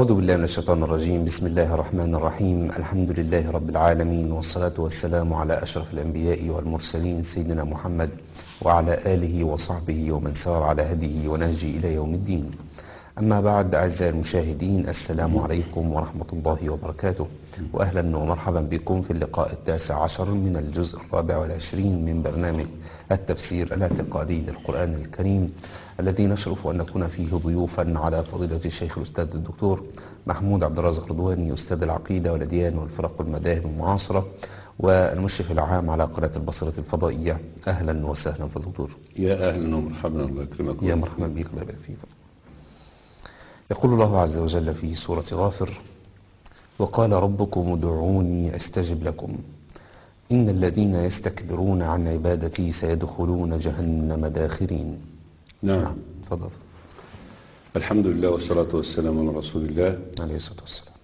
أعوذ بالله من الشيطان الرجيم بسم الله الرحمن الرحيم الحمد لله رب العالمين والصلاة والسلام على أشرف الأنبياء والمرسلين سيدنا محمد وعلى آله وصحبه ومن سار على هديه ونهجه إلى يوم الدين أما بعد أعزائي المشاهدين السلام عليكم ورحمة الله وبركاته وأهلا ومرحبا بكم في اللقاء التاسع عشر من الجزء الرابع والعشرين من برنامج التفسير الاعتقادي للقرآن الكريم الذي نشرف أن نكون فيه ضيوفا على فضيلة الشيخ الأستاذ الدكتور محمود عبد الرازق رضواني أستاذ العقيدة والأديان والفرق والمذاهب المعاصرة والمشرف العام على قناة البصرة الفضائية أهلا وسهلا في الدكتور يا أهلا ومرحبا الله يكرمك يا مرحبا بك الله يبارك فيك يقول الله عز وجل في سورة غافر وقال ربكم ادعوني استجب لكم إن الذين يستكبرون عن عبادتي سيدخلون جهنم داخرين نعم تفضل الحمد لله والصلاة والسلام على رسول الله عليه الصلاة والسلام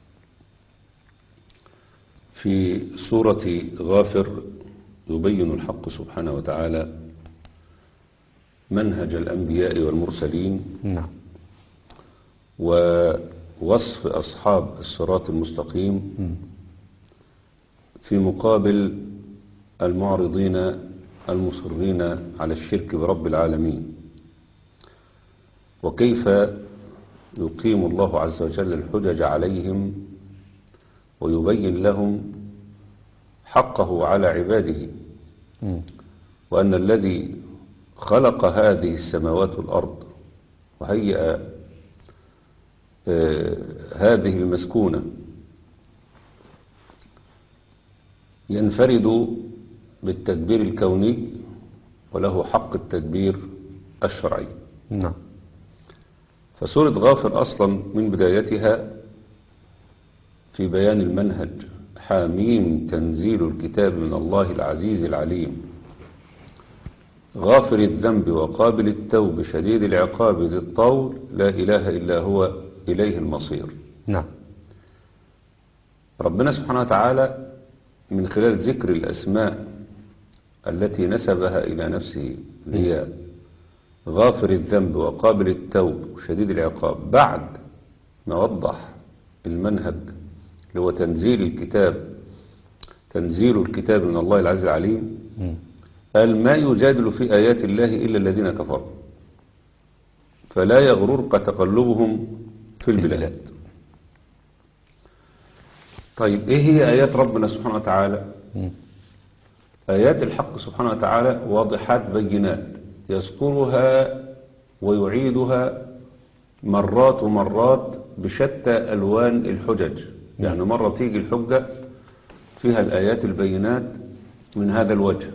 في سورة غافر يبين الحق سبحانه وتعالى منهج الأنبياء والمرسلين نعم ووصف أصحاب الصراط المستقيم في مقابل المعرضين المصرين على الشرك برب العالمين وكيف يقيم الله عز وجل الحجج عليهم ويبين لهم حقه على عباده مم. وأن الذي خلق هذه السماوات والأرض وهيأ آه، هذه المسكونة ينفرد بالتدبير الكوني وله حق التدبير الشرعي نعم فسورة غافر أصلا من بدايتها في بيان المنهج حاميم تنزيل الكتاب من الله العزيز العليم غافر الذنب وقابل التوب شديد العقاب ذي الطول لا إله إلا هو إليه المصير نعم ربنا سبحانه وتعالى من خلال ذكر الأسماء التي نسبها إلى نفسه اللي هي غافر الذنب وقابل التوب وشديد العقاب بعد ما وضح المنهج اللي هو تنزيل الكتاب تنزيل الكتاب من الله العز العليم مم. قال ما يجادل في آيات الله إلا الذين كفروا فلا يغررك تقلبهم في البلاد طيب إيه هي آيات ربنا سبحانه وتعالى مم. آيات الحق سبحانه وتعالى واضحات بينات يذكرها ويعيدها مرات ومرات بشتى ألوان الحجج يعني مرة تيجي الحجة فيها الآيات البينات من هذا الوجه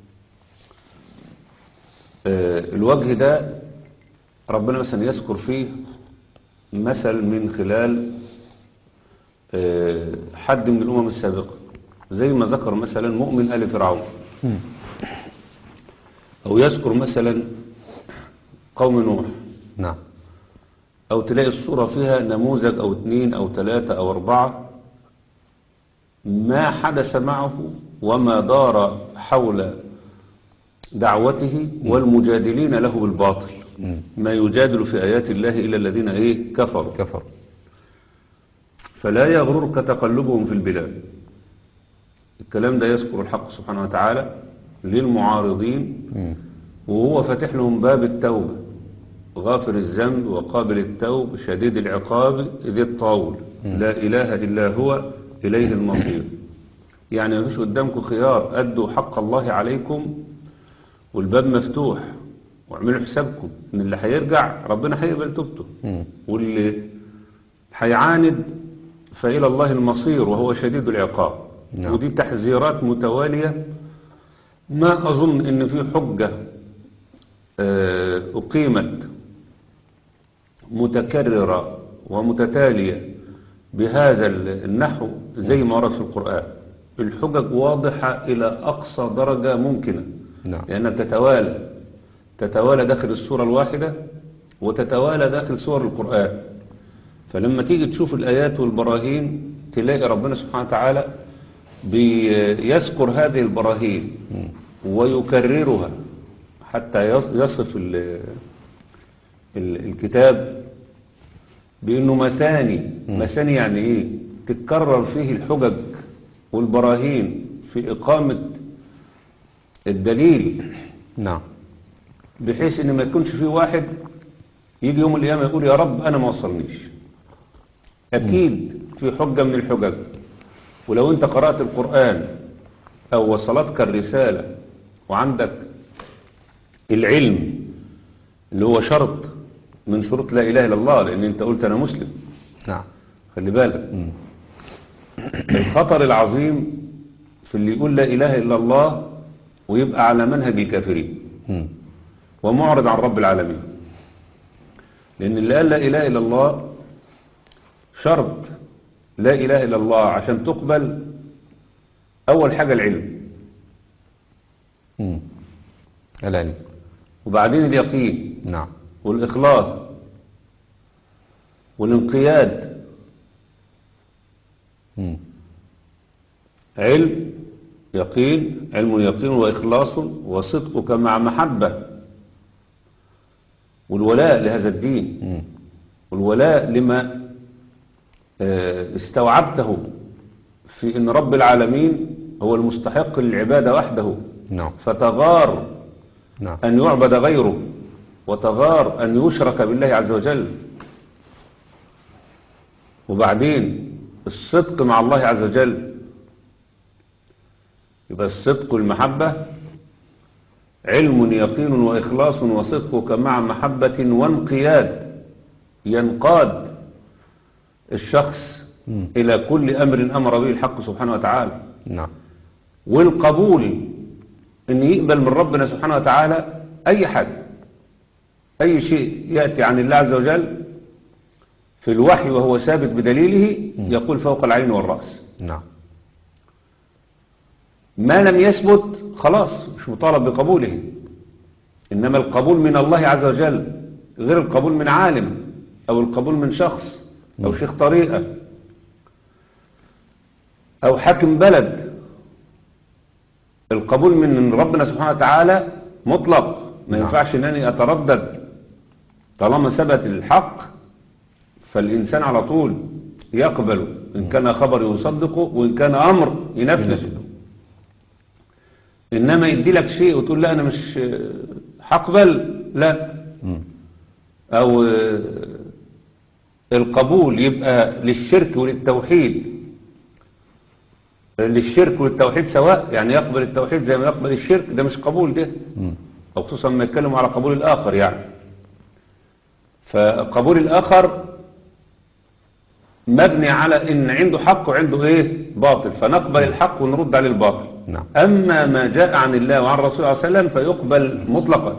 آه، الوجه ده ربنا مثلا يذكر فيه مثل من خلال آه، حد من الأمم السابقة زي ما ذكر مثلا مؤمن آل فرعون مم. أو يذكر مثلا قوم نوح نعم أو تلاقي الصورة فيها نموذج أو اثنين أو ثلاثة أو أربعة ما حدث معه وما دار حول دعوته والمجادلين له بالباطل مم. ما يجادل في آيات الله إلا الذين إيه كفروا كفر فلا يغررك تقلبهم في البلاد الكلام ده يذكر الحق سبحانه وتعالى للمعارضين مم. وهو فاتح لهم باب التوبة غافر الذنب وقابل التوب شديد العقاب ذي الطول لا إله إلا هو إليه المصير يعني مفيش قدامكم خيار أدوا حق الله عليكم والباب مفتوح واعملوا حسابكم ان اللي هيرجع ربنا هيقبل توبته مم. واللي هيعاند فإلى الله المصير وهو شديد العقاب نعم. ودي تحذيرات متوالية ما أظن إن في حجة آه، أقيمت متكررة ومتتالية بهذا النحو زي ما ورد في القرآن الحجج واضحة إلى أقصى درجة ممكنة نعم لأنها بتتوالى تتوالى داخل السورة الواحدة وتتوالى داخل سور القرآن فلما تيجي تشوف الآيات والبراهين تلاقي ربنا سبحانه وتعالى بيذكر هذه البراهين ويكررها حتى يص- يصف ال- ال- الكتاب بأنه مثاني مثاني يعني إيه تتكرر فيه الحجج والبراهين في إقامة الدليل نعم بحيث ان ما يكونش في واحد يجي يوم القيامة يقول يا رب انا ما وصلنيش اكيد في حجة من الحجج ولو انت قرأت القرآن او وصلتك الرسالة وعندك العلم اللي هو شرط من شروط لا اله الا الله لان انت قلت انا مسلم نعم خلي بالك الخطر العظيم في اللي يقول لا اله الا الله ويبقى على منهج الكافرين مم. ومعرض عن رب العالمين لأن اللي قال لا إله إلا الله شرط لا إله إلا الله عشان تقبل أول حاجة العلم مم. العلم وبعدين اليقين نعم والإخلاص والانقياد مم. علم يقين علم يقين وإخلاص وصدقك مع محبة والولاء لهذا الدين مم. والولاء لما آه، استوعبته في ان رب العالمين هو المستحق للعبادة وحده نعم فتغار نعم أن يعبد غيره وتغار أن يشرك بالله عز وجل وبعدين الصدق مع الله عز وجل يبقى الصدق والمحبة علم يقين وإخلاص وصدقك مع محبة وانقياد ينقاد الشخص مم. إلى كل أمر أمر به الحق سبحانه وتعالى نعم والقبول ان يقبل من ربنا سبحانه وتعالى اي حاجة اي شيء يأتي عن الله عز وجل في الوحي وهو ثابت بدليله يقول فوق العين والرأس نعم ما لم يثبت خلاص مش مطالب بقبوله انما القبول من الله عز وجل غير القبول من عالم او القبول من شخص او شيخ طريقة او حاكم بلد القبول من ربنا سبحانه وتعالى مطلق ما نعم. ينفعش انني اتردد طالما ثبت الحق فالانسان على طول يقبله ان كان خبر يصدقه وان كان امر ينفذه انما يدي لك شيء وتقول لا انا مش هقبل لا مم. او آه، القبول يبقى للشرك وللتوحيد للشرك والتوحيد سواء يعني يقبل التوحيد زي ما يقبل الشرك ده مش قبول ده مم. أو خصوصا لما يتكلموا على قبول الآخر يعني فقبول الآخر مبني على إن عنده حق وعنده إيه باطل فنقبل الحق ونرد عليه الباطل نعم. أما ما جاء عن الله وعن الرسول صلى الله عليه وسلم فيقبل مطلقا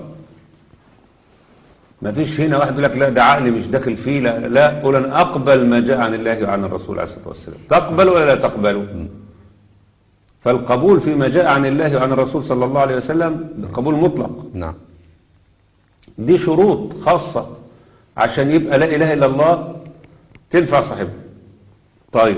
ما فيش هنا واحد يقول لك لا ده عقلي مش داخل فيه لا لا قول أنا أقبل ما جاء عن الله وعن الرسول عليه الصلاة والسلام تقبل ولا لا تقبل فالقبول فيما جاء عن الله وعن الرسول صلى الله عليه وسلم قبول مطلق نعم دي شروط خاصة عشان يبقى لا إله إلا الله تنفع صاحبها طيب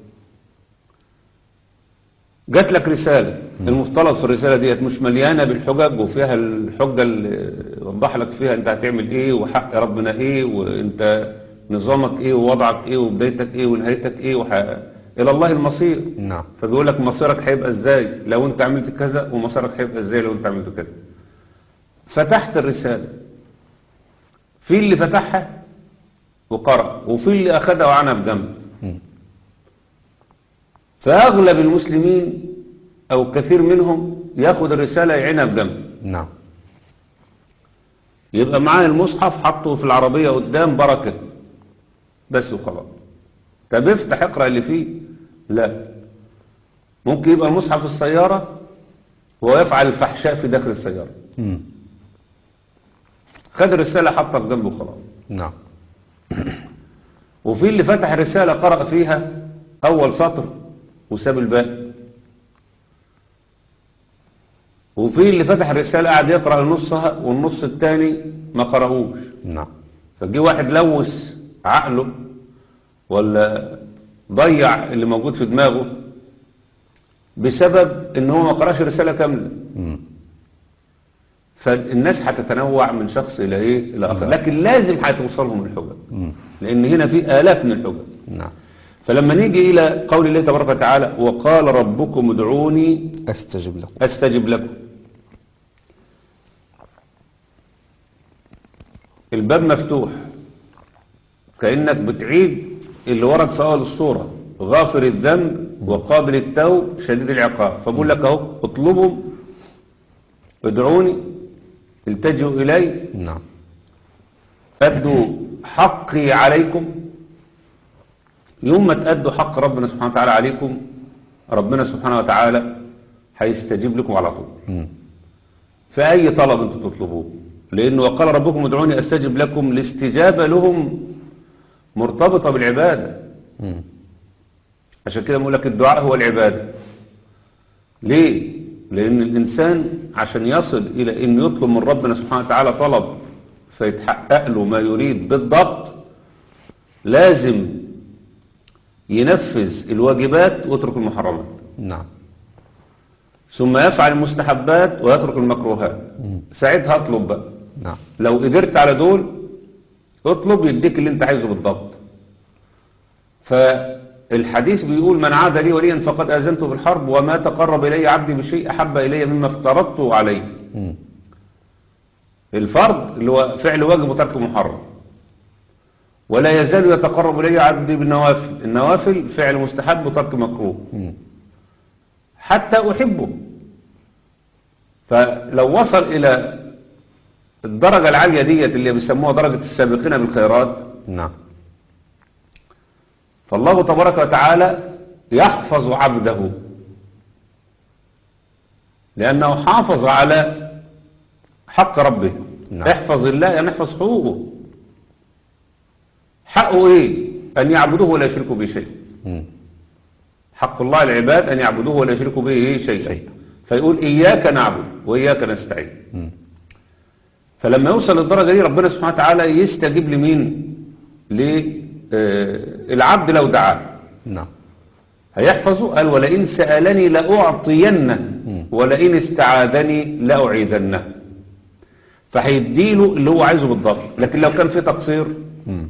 جات لك رسالة المفترض في الرسالة ديت مش مليانة بالحجج وفيها الحجة اللي وضح لك فيها انت هتعمل ايه وحق ربنا ايه وانت نظامك ايه ووضعك ايه وبدايتك ايه ونهايتك ايه وح... الى الله المصير نعم فبيقول لك مصيرك هيبقى ازاي لو انت عملت كذا ومصيرك هيبقى ازاي لو انت عملت كذا فتحت الرسالة في اللي فتحها وقرأ وفي اللي أخدها وعنها بجنب مم. فأغلب المسلمين أو كثير منهم ياخد الرسالة يعينها بجنب نعم يبقى معاه المصحف حطه في العربية قدام بركة بس وخلاص طب افتح اقرأ اللي فيه لا ممكن يبقى المصحف في السيارة وهو يفعل الفحشاء في داخل السيارة مم. خد الرسالة حطها في جنبه وخلاص نعم وفي اللي فتح الرسالة قرأ فيها أول سطر وساب الباقي وفي اللي فتح الرسالة قاعد يقرأ نصها والنص التاني ما قرأوش نعم فجي واحد لوث عقله ولا ضيع اللي موجود في دماغه بسبب ان هو ما قراش الرسالة كاملة مم. فالناس هتتنوع من شخص الى ايه الى اخر لكن لازم هتوصلهم الحجج مم. لأن هنا في آلاف من الحجج نعم فلما نيجي إلى قول الله تبارك وتعالى وقال ربكم ادعوني أستجب لكم أستجب لكم الباب مفتوح كأنك بتعيد اللي ورد في أول الصورة غافر الذنب وقابل التوب شديد العقاب فبقول لك أهو اطلبوا ادعوني التجئوا إلي نعم أدوا حقي عليكم يوم ما تأدوا حق ربنا سبحانه وتعالى عليكم ربنا سبحانه وتعالى هيستجيب لكم على طول مم. في أي طلب أنتم تطلبوه لأنه وقال ربكم ادعوني أستجب لكم الاستجابة لهم مرتبطة بالعبادة مم. عشان كده بقول لك الدعاء هو العبادة ليه؟ لأن الإنسان عشان يصل إلى أن يطلب من ربنا سبحانه وتعالى طلب فيتحقق له ما يريد بالضبط لازم ينفذ الواجبات ويترك المحرمات نعم ثم يفعل المستحبات ويترك المكروهات مم. ساعتها اطلب بقى نعم لو قدرت على دول اطلب يديك اللي انت عايزه بالضبط فالحديث بيقول من عاد لي وليا فقد اذنته بالحرب وما تقرب الي عبدي بشيء احب الي مما افترضته عليه مم. الفرض اللي هو فعل واجب وترك محرم ولا يزال يتقرب الي عبدي بالنوافل النوافل فعل مستحب وترك مكروه مم. حتى أحبه فلو وصل إلى الدرجة العالية ديت اللي بيسموها درجة السابقين بالخيرات نعم فالله تبارك وتعالى يحفظ عبده لأنه حافظ على حق ربه نعم. احفظ الله يعني احفظ حقوقه حقه ايه أن يعبدوه ولا يشركوا به شيء مم. حق الله العباد أن يعبدوه ولا يشركوا به إيه شيئا شيئا. فيقول إياك نعبد وإياك نستعين مم. فلما يوصل للدرجة دي ربنا سبحانه وتعالى يستجيب لمين للعبد لو دعاه نعم هيحفظه قال ولئن سألني لأعطينه مم. ولئن استعاذني لأعيذنه فهيديله اللي هو عايزه بالضبط لكن لو كان في تقصير مم.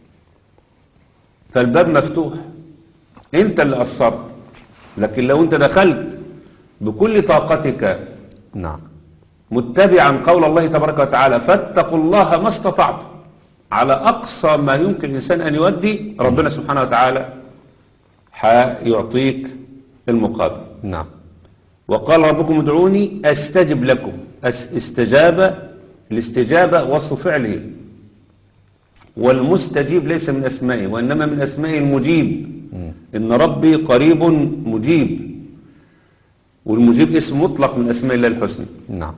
فالباب مفتوح انت اللي قصرت لكن لو انت دخلت بكل طاقتك نعم متبعا قول الله تبارك وتعالى فاتقوا الله ما استطعتم على أقصى ما يمكن الإنسان أن يودي ربنا سبحانه وتعالى هيعطيك المقابل نعم وقال ربكم ادعوني أستجب لكم أس- استجاب الاستجابة وصف فعله والمستجيب ليس من أسمائه وإنما من أسمائه المجيب مم. إن ربي قريب مجيب والمجيب اسم مطلق من أسماء الله الحسنى نعم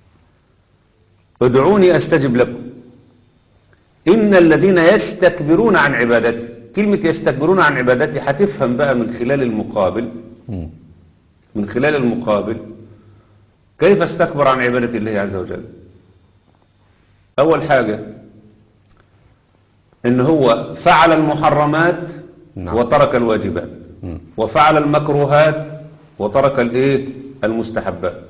ادعوني استجب لكم ان الذين يستكبرون عن عبادتي كلمة يستكبرون عن عبادتي هتفهم بقى من خلال المقابل مم. من خلال المقابل كيف استكبر عن عبادة الله عز وجل اول حاجة ان هو فعل المحرمات نعم. وترك الواجبات مم. وفعل المكروهات وترك الايه المستحبات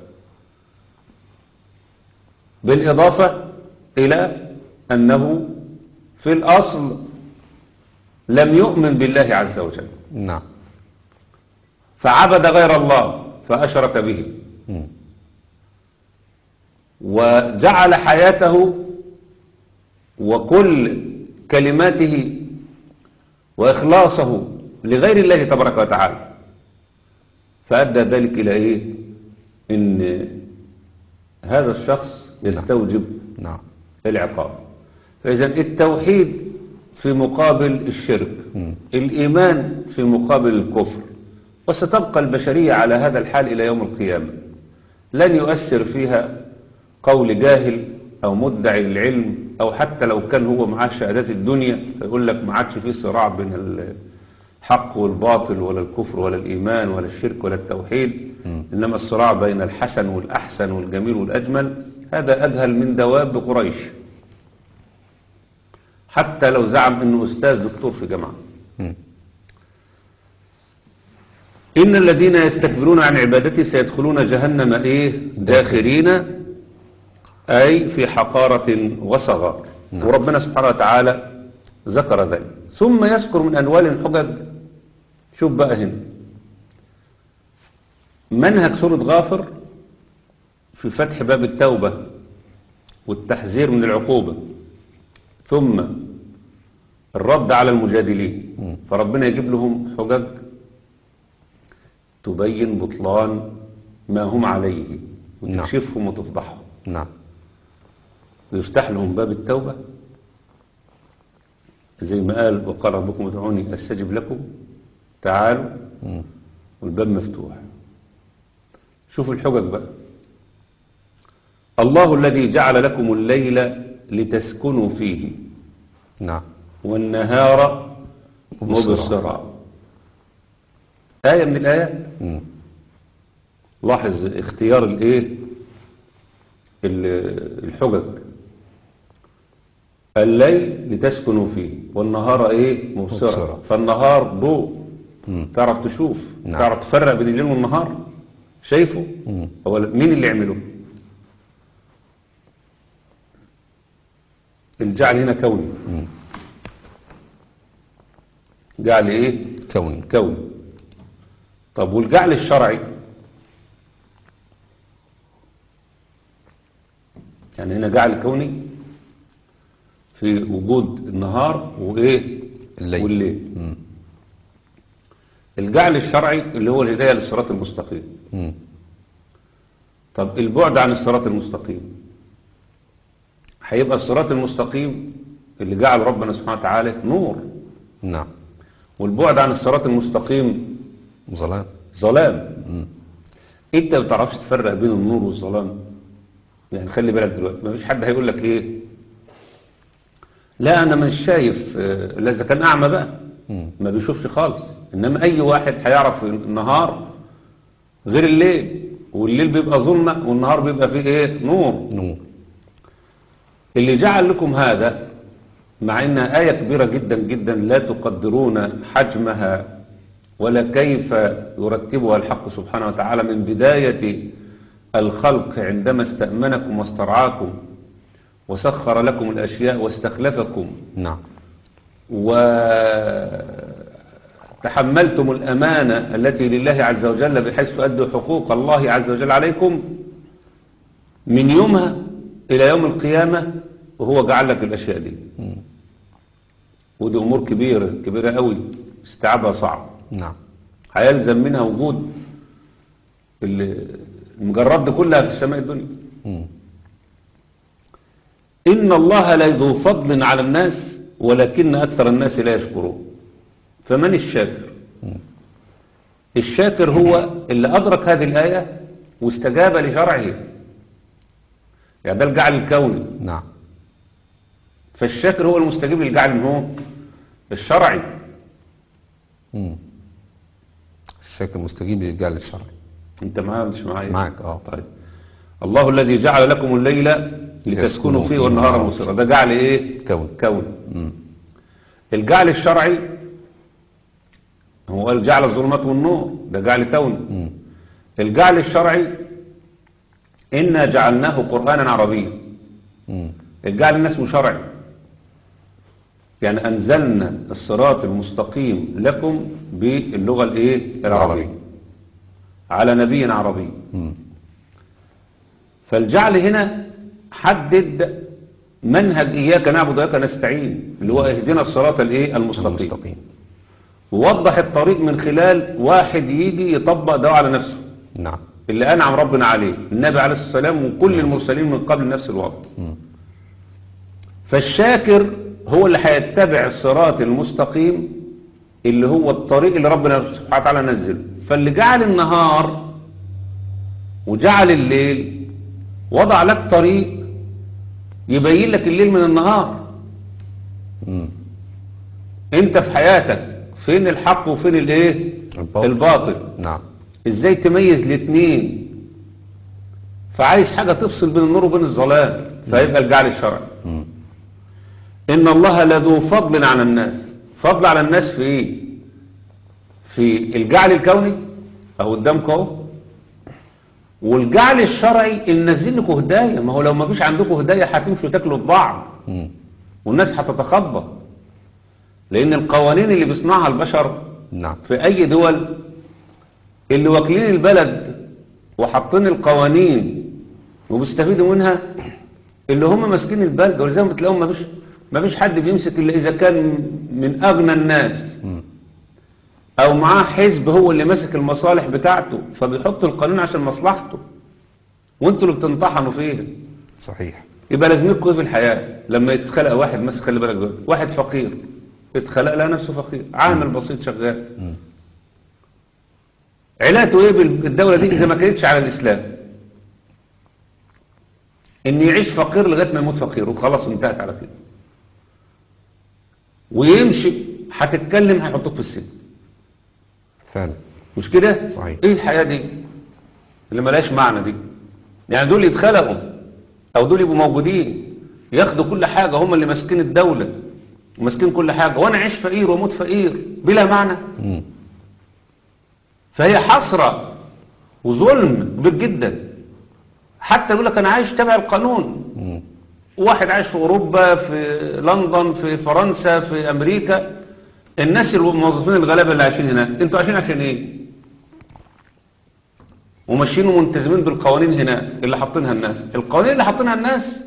بالإضافة إلى أنه في الأصل لم يؤمن بالله عز وجل نعم فعبد غير الله فأشرك به مم. وجعل حياته وكل كلماته وإخلاصه لغير الله تبارك وتعالى فأدى ذلك إلى إيه إن هذا الشخص يستوجب نعم العقاب فإذا التوحيد في مقابل الشرك مم. الإيمان في مقابل الكفر وستبقى البشرية على هذا الحال إلى يوم القيامة لن يؤثر فيها قول جاهل أو مدعي العلم أو حتى لو كان هو معاه شهادات الدنيا فيقول لك ما عادش فيه صراع بين الحق والباطل ولا الكفر ولا الإيمان ولا الشرك ولا التوحيد مم. إنما الصراع بين الحسن والأحسن والجميل والأجمل هذا أجهل من دواب قريش حتى لو زعم أنه أستاذ دكتور في جامعة مم. إن الذين يستكبرون عن عبادتي سيدخلون جهنم إيه داخرين أي في حقارة وصغار نعم. وربنا سبحانه وتعالى ذكر ذلك ثم يذكر من أنوال الحجج شوف بقى هنا منهج سورة غافر في فتح باب التوبة والتحذير من العقوبة ثم الرد على المجادلين مم. فربنا يجيب لهم حجج تبين بطلان ما هم عليه وتكشفهم وتفضحهم نعم ويفتح لهم باب التوبة زي ما قال وقال ربكم ادعوني استجب لكم تعالوا مم. والباب مفتوح شوف الحجج بقى الله الذي جعل لكم الليل لتسكنوا فيه نعم والنهار مبصرا. مبصرا آية من الآيات مم. لاحظ اختيار الايه ال- الحجج الليل لتسكنوا فيه والنهار ايه مبصرا مبصرا. فالنهار ضوء مم. تعرف تشوف نعم. تعرف تفرق بين الليل والنهار شايفه مم. هو مين اللي عمله الجعل هنا كوني مم. جعل ايه كوني كوني طب والجعل الشرعي يعني هنا جعل كوني في وجود النهار وايه الليل. والليل مم. الجعل الشرعي اللي هو الهدايه للصراط المستقيم مم. طب البعد عن الصراط المستقيم هيبقى الصراط المستقيم اللي جعل ربنا سبحانه وتعالى نور نعم والبعد عن الصراط المستقيم ظلام ظلام مم. انت ما بتعرفش تفرق بين النور والظلام يعني خلي بالك دلوقتي ما فيش حد هيقول لك ايه لا انا مش شايف آه، لا اذا كان اعمى بقى مم. ما بيشوفش خالص انما اي واحد هيعرف النهار غير الليل والليل بيبقى ظلمه والنهار بيبقى فيه ايه نور نور اللي جعل لكم هذا مع انها آية كبيرة جدا جدا لا تقدرون حجمها ولا كيف يرتبها الحق سبحانه وتعالى من بداية الخلق عندما استأمنكم واسترعاكم وسخر لكم الأشياء واستخلفكم نعم وتحملتم الأمانة التي لله عز وجل بحيث تؤدوا حقوق الله عز وجل عليكم من يومها إلى يوم القيامة وهو جعل لك الأشياء دي مم. ودي أمور كبيرة كبيرة قوي استيعابها صعب نعم هيلزم منها وجود ال- المجرات دي كلها في السماء الدنيا مم. إن الله لذو فضل على الناس ولكن أكثر الناس لا يشكرون فمن الشاكر مم. الشاكر هو اللي أدرك هذه الآية واستجاب لشرعه يعني ده الجعل الكوني نعم فالشاكر هو المستجيب للجعل من هو الشرعي مم. الشاكر مستجيب للجعل الشرعي انت معايا ولا مش معايا معك اه طيب الله الذي جعل لكم الليل لتسكنوا فيه والنهار مبصرا ده جعل ايه كون كون مم. الجعل الشرعي هو قال جعل الظلمات والنور ده جعل كوني مم. الجعل الشرعي إنا جعلناه قرآنا عربيا مم. الجعل الناس اسمه شرعي يعني أنزلنا الصراط المستقيم لكم باللغة الإيه العربية على نبي عربي مم. فالجعل هنا حدد منهج إياك نعبد وإياك نستعين اللي هو اهدنا الصراط الإيه المستقيم المستقيم ووضح الطريق من خلال واحد يجي يطبق ده على نفسه نعم اللي أنعم ربنا عليه النبي عليه الصلاة والسلام وكل المرسلين من قبل نفس الوضع مم. فالشاكر هو اللي هيتبع الصراط المستقيم اللي هو الطريق اللي ربنا سبحانه وتعالى نزله فاللي جعل النهار وجعل الليل وضع لك طريق يبين لك الليل من النهار مم. انت في حياتك فين الحق وفين الايه الباطل. الباطل نعم ازاي تميز الاثنين فعايز حاجة تفصل بين النور وبين الظلام فيبقى الجعل الشرعي مم. إن الله لذو فضل على الناس فضل على الناس في إيه في الجعل الكوني أهو قدامكم أهو والجعل الشرعي إن نزل لكم هداية ما هو لو ما فيش عندكم هداية هتمشوا تاكلوا في بعض مم. والناس هتتخبط لان القوانين اللي بيصنعها البشر نعم في اي دول اللي واكلين البلد وحاطين القوانين وبيستفيدوا منها اللي هم ماسكين البلد ولذلك بتلاقيهم ما فيش ما فيش حد بيمسك الا اذا كان من اغنى الناس مم. او معاه حزب هو اللي ماسك المصالح بتاعته فبيحط القانون عشان مصلحته وانتوا اللي بتنطحنوا فيه صحيح يبقى لازمكم ايه في الحياه لما يتخلق واحد مثلا خلي بالك دلوقتي واحد فقير اتخلق لها نفسه فقير عامل بسيط شغال مم. علاته ايه بالدوله دي اذا ما كانتش على الاسلام ان يعيش فقير لغايه ما يموت فقير وخلاص انتهت على كده ويمشي هتتكلم هيحطوك في السجن فعلا مش كده صحيح. ايه الحياه دي اللي ملهاش معنى دي يعني دول يتخلقوا او دول يبقوا موجودين ياخدوا كل حاجه هم اللي ماسكين الدوله وماسكين كل حاجه وانا اعيش فقير واموت فقير بلا معنى مم. فهي حسرة وظلم كبير جدا حتى يقول لك انا عايش تبع القانون مم. واحد عايش في اوروبا في لندن في فرنسا في امريكا الناس الموظفين الغلابه اللي عايشين هناك انتوا عايشين عشان ايه وماشيين وملتزمين بالقوانين هناك اللي حاطينها الناس القوانين اللي حاطينها الناس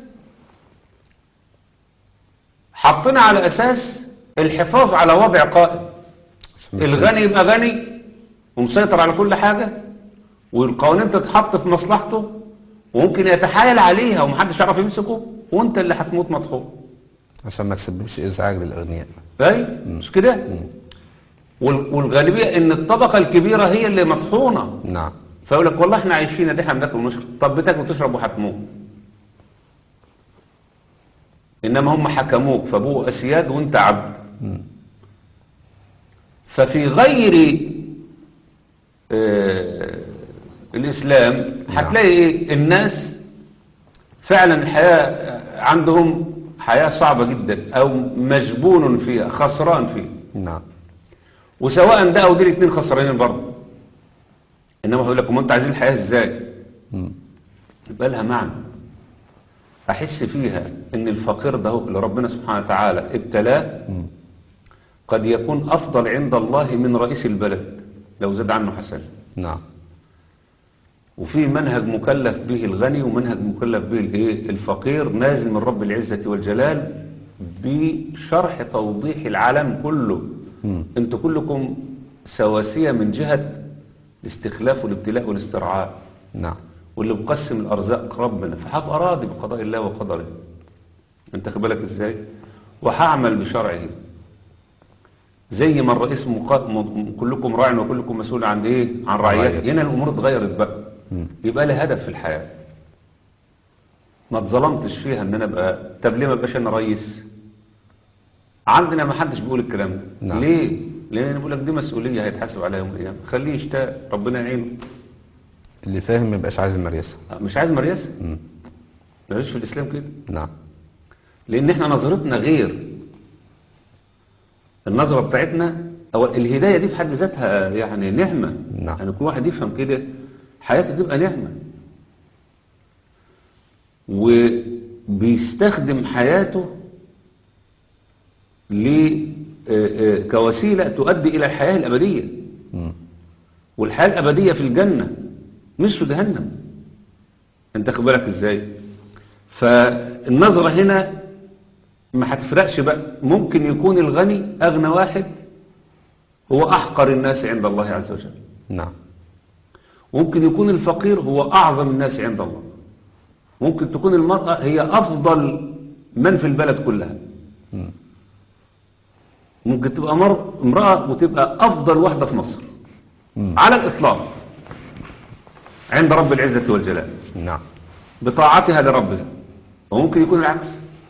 حاطينها على اساس الحفاظ على وضع قائم عشان ما الغني يبقى غني ومسيطر على كل حاجة والقوانين تتحط في مصلحته وممكن يتحايل عليها ومحدش يعرف يمسكه وانت اللي هتموت مطحون عشان ما تسببش ازعاج للاغنياء اي مش كده وال- والغالبية ان الطبقة الكبيرة هي اللي مطحونة نعم فيقول لك والله احنا عايشين دي احنا بناكل ونشرب طب بتاكل وتشرب وهتموت انما هم حكموك فبقوا اسياد وانت عبد مم. ففي غير آه، الإسلام نعم. هتلاقي إيه الناس فعلا الحياة عندهم حياة صعبة جدا أو مجبون فيها خسران فيها نعم وسواء ده أو دي الاثنين خسرانين برضه إنما هقول لكم أنت عايزين الحياة إزاي مم. يبقى لها معنى أحس فيها إن الفقير ده هو اللي ربنا سبحانه وتعالى ابتلاه مم. قد يكون أفضل عند الله من رئيس البلد لو زاد عنه حسن نعم وفي منهج مكلف به الغني ومنهج مكلف به الايه الفقير نازل من رب العزة والجلال بشرح توضيح العالم كله مم. انتوا كلكم سواسية من جهة الاستخلاف والابتلاء والاسترعاء نعم واللي مقسم الارزاق ربنا فهبقى راضي بقضاء الله وقدره انت خد بالك ازاي وهعمل بشرعه زي ما الرئيس مقا... م... كلكم راع وكلكم مسؤول عن ايه عن رعيته رعيته. هنا الامور اتغيرت بقى مم. يبقى لي هدف في الحياه ما اتظلمتش فيها ان انا ابقى طب ليه ما ابقاش انا رئيس عندنا ما حدش بيقول الكلام ده نعم. ليه لان بيقول لك دي مسؤوليه هيتحاسب عليها يوم القيامه خليه يشتاق ربنا يعينه اللي فاهم ما يبقاش عايز المريسة مش عايز مريسه مم. مفيش في الاسلام كده نعم لان احنا نظرتنا غير النظرة بتاعتنا او الهداية دي في حد ذاتها يعني نعمة نعم. يعني كل واحد يفهم كده حياته تبقى نعمة وبيستخدم حياته ل آه، آه، كوسيلة تؤدي إلى الحياة الأبدية مم. والحياة الأبدية في الجنة مش في جهنم انت خد بالك ازاي فالنظرة هنا ما هتفرقش بقى ممكن يكون الغني أغنى واحد هو أحقر الناس عند الله عز وجل نعم ممكن يكون الفقير هو أعظم الناس عند الله ممكن تكون المرأة هي أفضل من في البلد كلها مم. ممكن تبقى مر... امرأة وتبقى أفضل واحدة في مصر مم. على الإطلاق عند رب العزة والجلال نعم بطاعتها لربها وممكن يكون العكس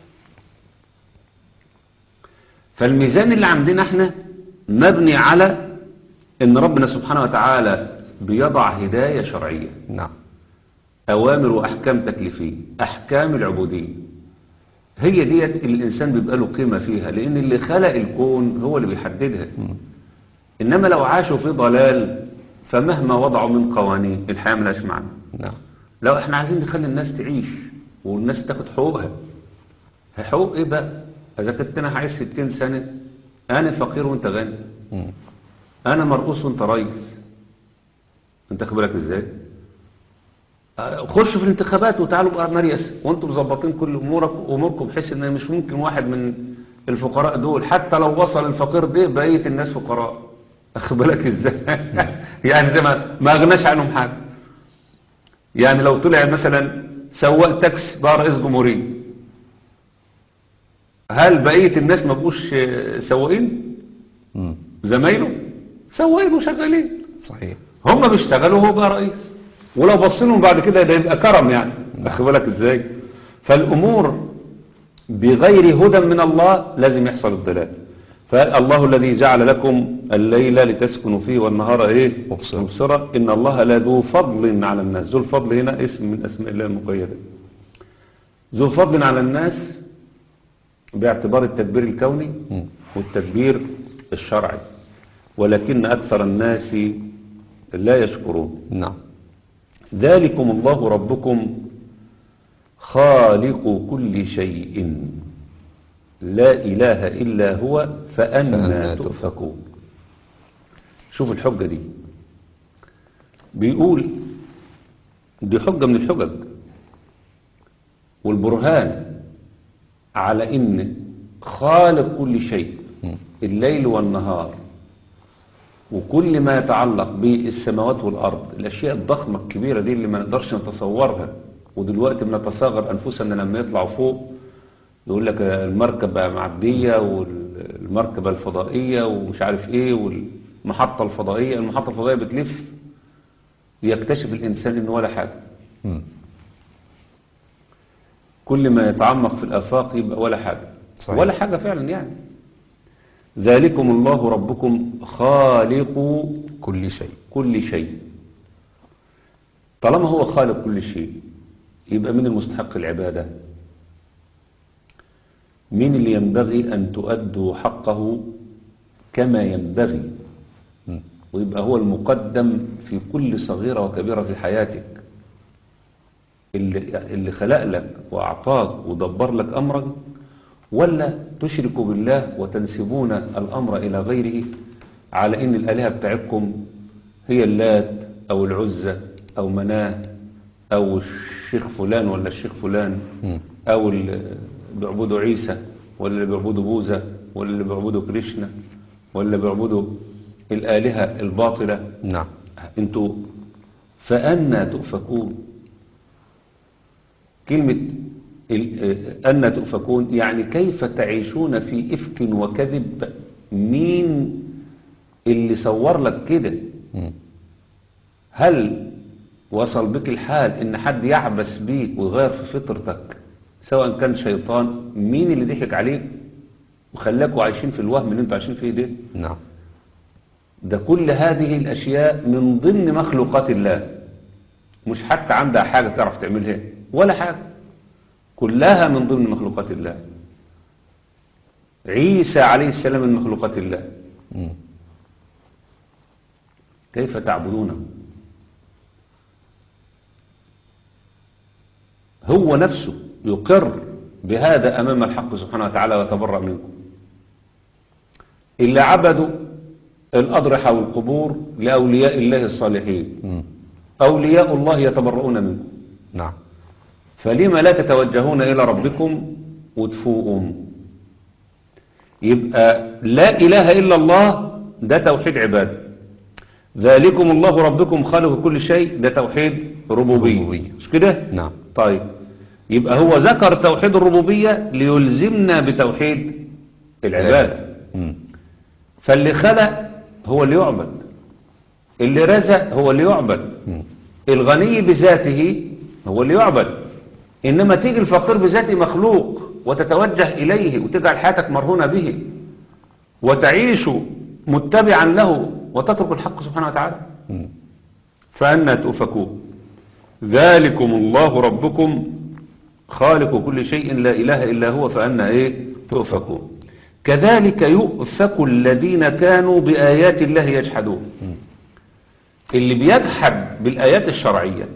فالميزان اللي عندنا احنا مبني على ان ربنا سبحانه وتعالى بيضع هداية شرعية نعم أوامر وأحكام تكليفية أحكام العبودية هي ديت اللي الإنسان بيبقى له قيمة فيها لأن اللي خلق الكون هو اللي بيحددها إنما لو عاشوا في ضلال فمهما وضعوا من قوانين الحياة ملهاش معنى نعم لو احنا عايزين نخلي الناس تعيش والناس تاخد حقوقها حقوق ايه بقى اذا كنت انا عايز 60 سنة انا فقير وانت غني مم. انا مرؤوس وانت رئيس انت خد بالك ازاي آه، خشوا في الانتخابات وتعالوا بقى مريس وانتم مظبطين كل امورك اموركم بحيث ان مش ممكن واحد من الفقراء دول حتى لو وصل الفقير ده بقيه الناس فقراء اخد بالك ازاي يعني ده ما ما اغناش عنهم حاجه يعني لو طلع مثلا سواق تاكس بقى رئيس جمهوريه هل بقيه الناس ما بقوش آه، سواقين مم. زمايله سواقين وشغالين صحيح هم بيشتغلوا وهو بقى رئيس ولو بص لهم بعد كده ده يبقى كرم يعني واخد بالك ازاي فالامور بغير هدى من الله لازم يحصل الضلال فالله الذي جعل لكم الليل لتسكنوا فيه والنهار ايه مبصرا. مبصرا ان الله لذو فضل على الناس ذو الفضل هنا اسم من اسماء الله المقيده ذو فضل على الناس باعتبار التدبير الكوني مم. والتدبير الشرعي ولكن أكثر الناس لا يشكرون نعم ذلكم الله ربكم خالق كل شيء لا إله إلا هو فأنا فأنا تؤفكون شوف الحجة دي بيقول دي حجة من الحجج والبرهان على إن خالق كل شيء مم. الليل والنهار وكل ما يتعلق بالسماوات والأرض الأشياء الضخمة الكبيرة دي اللي ما نقدرش نتصورها ودلوقتي بنتصاغر أنفسنا لما يطلعوا فوق يقول لك المركبة بقى معدية والمركبة الفضائية ومش عارف ايه والمحطة الفضائية المحطة الفضائية بتلف يكتشف الإنسان إنه ولا حاجة مم. كل ما يتعمق في الآفاق يبقى ولا حاجة صحيح. ولا حاجة فعلا يعني ذلكم الله ربكم خالق كل شيء كل شيء طالما هو خالق كل شيء يبقى من المستحق العبادة مين اللي ينبغي أن تؤدوا حقه كما ينبغي مم. ويبقى هو المقدم في كل صغيرة وكبيرة في حياتك اللي, اللي خلق لك وأعطاك ودبر لك أمرك ولا تشركوا بالله وتنسبون الأمر إلى غيره على إن الآلهة بتاعتكم هي اللات أو العزة أو مناه أو الشيخ فلان ولا الشيخ فلان مم. أو اللي بيعبدوا عيسى ولا اللي بيعبدوا بوذا ولا اللي بيعبدوا كريشنا ولا اللي بيعبدوا الآلهة الباطلة نعم انتوا فأنا تؤفكون كلمة ال- أن تؤفكون يعني كيف تعيشون في إفك وكذب مين اللي صور لك كده مم. هل وصل بك الحال ان حد يعبس بيك ويغير في فطرتك سواء كان شيطان مين اللي ضحك عليك وخلاكوا عايشين في الوهم اللي انتوا عايشين فيه ده نعم ده كل هذه الأشياء من ضمن مخلوقات الله مش حتى عندها حاجة تعرف تعملها ولا حاجة كلها من ضمن مخلوقات الله عيسى عليه السلام من مخلوقات الله مم. كيف تعبدونه هو نفسه يقر بهذا أمام الحق سبحانه وتعالى ويتبرأ منكم اللي عبدوا الأضرحة والقبور لأولياء الله الصالحين مم. أولياء الله يتبرؤون منكم نعم فلما لا تتوجهون إلى ربكم وتفوقهم يبقى لا إله إلا الله ده توحيد عبادة ذلكم الله ربكم خالق كل شيء ده توحيد ربوبية ربوبية. مش كده نعم طيب يبقى هو ذكر توحيد الربوبية ليلزمنا بتوحيد العبادة مم. فاللي خلق هو اللي يعبد اللي رزق هو اللي يعبد مم. الغني بذاته هو اللي يعبد إنما تيجي الفقير بذاته مخلوق وتتوجه إليه وتجعل حياتك مرهونة به وتعيش متبعا له وتترك الحق سبحانه وتعالى مم. فأنا تؤفكون ذلكم الله ربكم خالق كل شيء لا إله إلا هو فأنا إيه تؤفكون كذلك يؤفك الذين كانوا بآيات الله يجحدون اللي بيجحد بالآيات الشرعية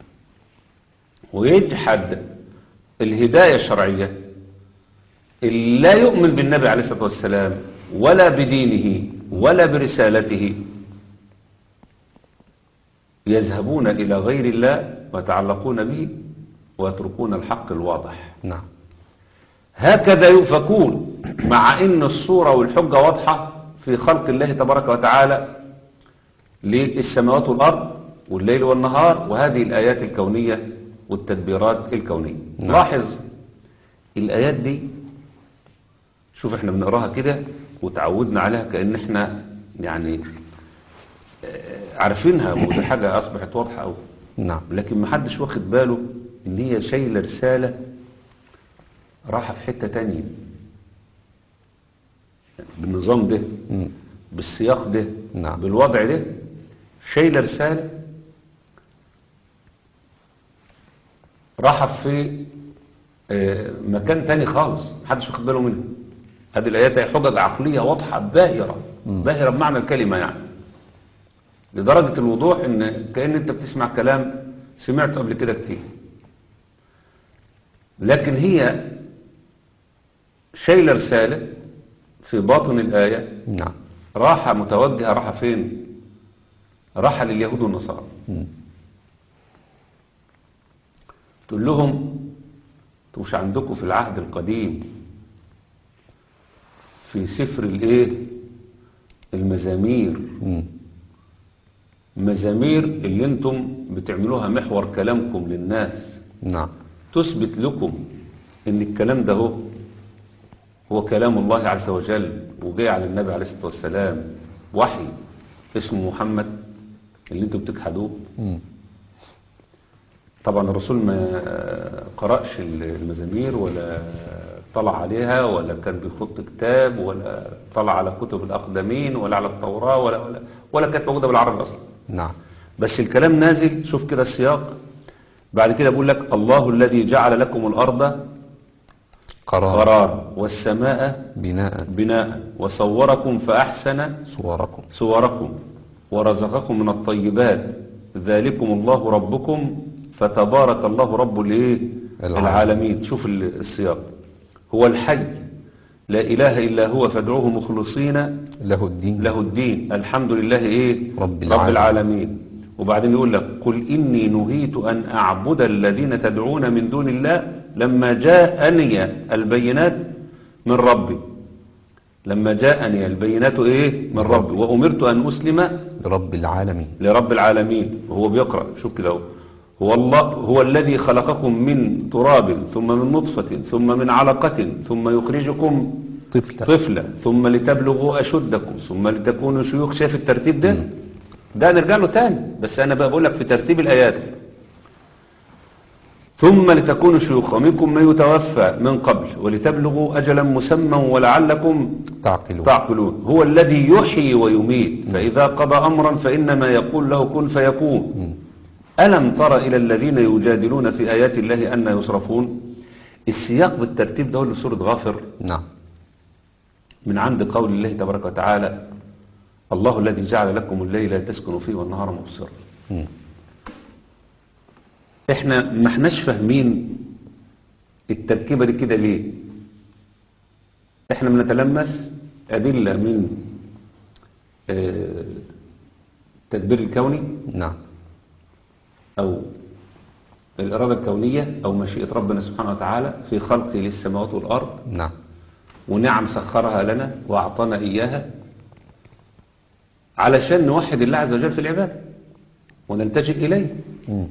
ويجحد الهداية الشرعية اللي لا يؤمن بالنبي عليه الصلاة والسلام ولا بدينه ولا برسالته يذهبون إلى غير الله ويتعلقون به ويتركون الحق الواضح نعم هكذا يؤفكون مع ان الصورة والحجة واضحة في خلق الله تبارك وتعالى للسماوات والأرض والليل والنهار وهذه الآيات الكونية والتدبيرات الكونية نعم. لاحظ الآيات دي شوف احنا بنقراها كده وتعودنا عليها كأن احنا يعني آه، عارفينها ودي حاجة أصبحت واضحة أوي نعم لكن محدش واخد باله ان هي شايله رساله راحه في حته تانية بالنظام ده مم. بالسياق ده نعم. بالوضع ده شايله رساله راحه في آه، مكان تاني خالص محدش واخد باله منها هذه الايات هي حجج عقليه واضحه باهره باهره بمعنى الكلمه يعني لدرجه الوضوح ان كان انت بتسمع كلام سمعته قبل كده كتير لكن هي شايله رساله في باطن الايه نعم راحه متوجهه راحه فين راحه لليهود والنصارى مم. تقول لهم انتوا مش عندكم في العهد القديم في سفر الايه المزامير مم. مزامير اللي انتم بتعملوها محور كلامكم للناس نعم تثبت لكم ان الكلام ده هو هو كلام الله عز وجل وجاي على النبي عليه الصلاة والسلام وحي اسمه محمد اللي انتم بتجحدوه مم. طبعا الرسول ما قرأش المزامير ولا طلع عليها ولا كان بيخط كتاب ولا طلع على كتب الأقدمين ولا على التوراة ولا ولا ولا كانت موجودة بالعربي أصلا نعم بس الكلام نازل شوف كده السياق بعد كده بيقول لك الله الذي جعل لكم الأرض قرار قرارا والسماء بناء بناء وصوركم فأحسن صوركم صوركم ورزقكم من الطيبات ذلكم الله ربكم فتبارك الله رب الايه العالمين. العالمين شوف ال- السياق هو الحي لا اله الا هو فادعوه مخلصين له الدين له الدين الحمد لله ايه رب رب العالمين. العالمين وبعدين يقول لك قل اني نهيت ان اعبد الذين تدعون من دون الله لما جاءني البينات من ربي لما جاءني البينات ايه من ربي وامرت ان اسلم رب العالمين لرب العالمين وهو بيقرأ شوف كده هو. هو الله هو الذي خلقكم من تراب ثم من نطفة ثم من علقة ثم يخرجكم طفلة طفلا ثم لتبلغوا أشدكم ثم لتكونوا شيوخ شايف الترتيب ده ده نرجع له تاني بس أنا بقى بقول لك في ترتيب الآيات ثم لتكونوا شيوخ ومنكم من يتوفى من قبل ولتبلغوا أجلا مسمى ولعلكم تعقلون تعقلون هو الذي يحيي ويميت فإذا قضى أمرا فإنما يقول له كن فيكون مم. ألم تر إلى الذين يجادلون في آيات الله أن يصرفون السياق بالترتيب ده لسورة غافر نعم من عند قول الله تبارك وتعالى الله الذي جعل لكم الليل تسكنوا فيه والنهار مبصرا مم. احنا ما احناش فاهمين التركيبة دي كده ليه احنا بنتلمس أدلة من آه، التدبير الكوني نعم أو الإرادة الكونية أو مشيئة ربنا سبحانه وتعالى في خلقه للسماوات والأرض نعم ونعم سخرها لنا وأعطانا إياها علشان نوحد الله عز وجل في العبادة ونلتجئ إليه مم.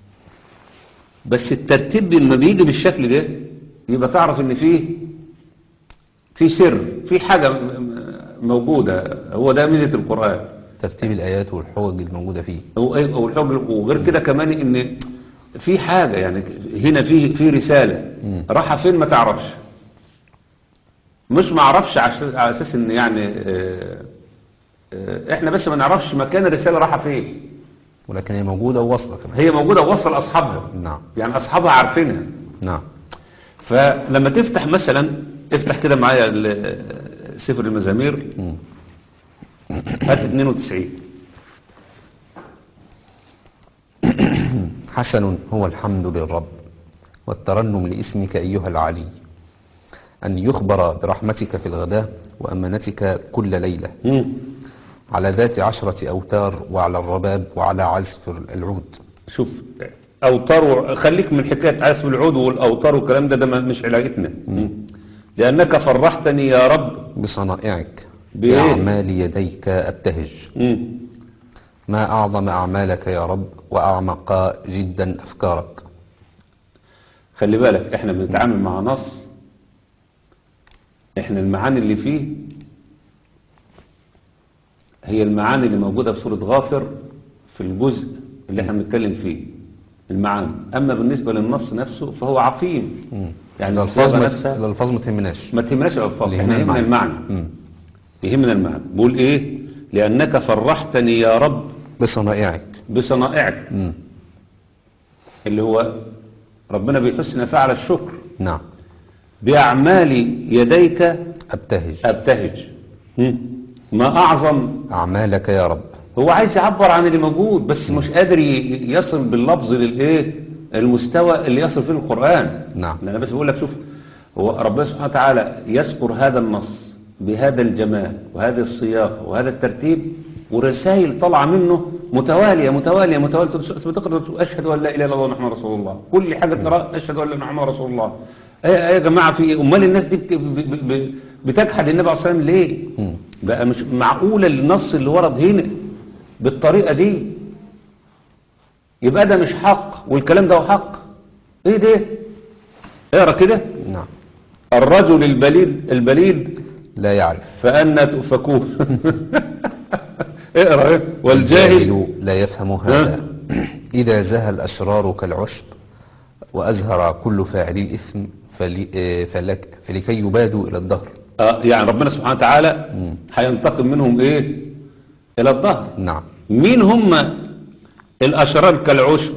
بس الترتيب لما بيجي بالشكل ده يبقى تعرف ان فيه في سر في حاجة م- م- موجودة هو ده ميزة القرآن ترتيب الآيات والحجج الموجودة فيه هو إيه- هو الحب وغير كده كمان ان في حاجة يعني هنا في في رسالة مم. راحة فين ما تعرفش مش ما اعرفش عش- على اساس ان يعني آه، آه، احنا بس ما نعرفش مكان الرسالة راحة فين ولكن هي موجودة وواصلة كمان هي موجودة ووصل اصحابها نعم يعني اصحابها عارفينها نعم فلما تفتح مثلا افتح كده معايا ال- سفر المزامير مم. هات 92 حسن هو الحمد للرب والترنم لاسمك أيها العلي أن يخبر برحمتك في الغداء وأمانتك كل ليلة مم. على ذات عشرة أوتار وعلى الرباب وعلى عزف العود شوف اوتار و- خليك من حكايه عزف العود والاوتار والكلام ده ده ما- مش علاقتنا لانك فرحتني يا رب بصنائعك بإيه؟ بأعمال يديك أبتهج مم. ما أعظم أعمالك يا رب وأعمق جدا أفكارك خلي بالك احنا بنتعامل مع نص احنا المعاني اللي فيه هي المعاني اللي موجودة في سورة غافر في الجزء اللي احنا بنتكلم فيه المعاني اما بالنسبة للنص نفسه فهو عقيم يعني الألفاظ الصياغة ما نفسها الألفاظ ما تهمناش ما تهمناش الالفاظ اللي احنا يهمنا يهمنا المعنى. المعنى مم. يهمنا المعنى بقول ايه لانك فرحتني يا رب بصنائعك بصنائعك مم. اللي هو ربنا بيحسن فعل الشكر نعم بأعمال يديك أبتهج أبتهج مم. ما أعظم أعمالك يا رب هو عايز يعبر عن اللي موجود بس مش قادر ي- يصل باللفظ للإيه المستوى اللي يصل فيه القرآن نعم. أنا بس بقول لك شوف هو ربنا سبحانه وتعالى يذكر هذا النص بهذا الجمال وهذه الصياغة وهذا الترتيب ورسائل طالعة منه متوالية متوالية متوالية بتقرأ تقول أشهد أن لا إله إلا الله محمد رسول الله كل حاجة تقرأ أشهد أن لا إله إلا محمد رسول الله إيه إيه يا جماعة في إيه؟ أمال الناس دي بت- ب- ب- ب- بتجحد النبي عليه الصلاة والسلام ليه؟ مم. بقى مش معقولة النص اللي ورد هنا بالطريقة دي يبقى ده مش حق والكلام ده هو حق ايه ده اقرا كده نعم الرجل البليد البليد لا يعرف فأنا تؤفكوه اقرا ايه والجاهل الجاهل لا يفهم هذا إذا زهى الأشرار كالعشب وأزهر كل فاعلي الإثم فلي آه، فلك فلكي يبادوا إلى الدهر آه يعني ربنا سبحانه وتعالى مم. هينتقم منهم ايه الى الظهر نعم مين هم الأشرار كالعشب